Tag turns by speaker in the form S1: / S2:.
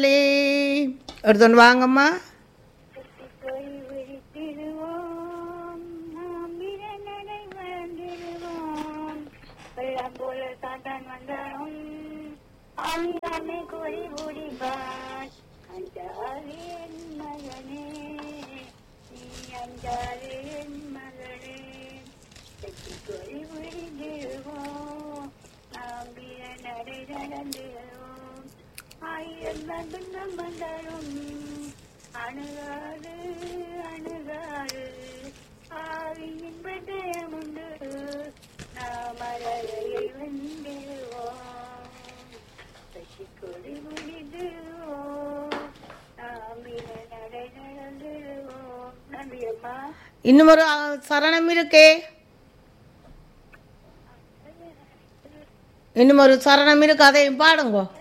S1: எடுத்துன்னு வாங்கம்மா
S2: போய் விழித்திடுவோம் நாம் இரண்டரை வாழ்ந்திடுவோம் வெள்ளம் போல சாத்தான் வந்தாலும் ஆங்காமே கோரி ஓடிவான் அஞ்சாது என் மகனே நீ அஞ்சாது என் மகனே வெற்றி கோரி விழித்திடுவோம் நாம் இரண்டரை நடந்திடுவோம் ஆயிரம் துன்பம் வந்தாலும் அணுகாது அணுகாது ஆவியின் பட்டயம் உண்டு நாம் அழகையை வென்றிடுவோம் சசி கொடி முடிந்துவோம் நாம் இன நடை நடந்துடுவோம் நன்றி அம்மா
S1: இன்னும் ஒரு அ, சரணம் இருக்கே இன்னும் ஒரு சரணம் இருக்கு அதையும் பாடுங்கோ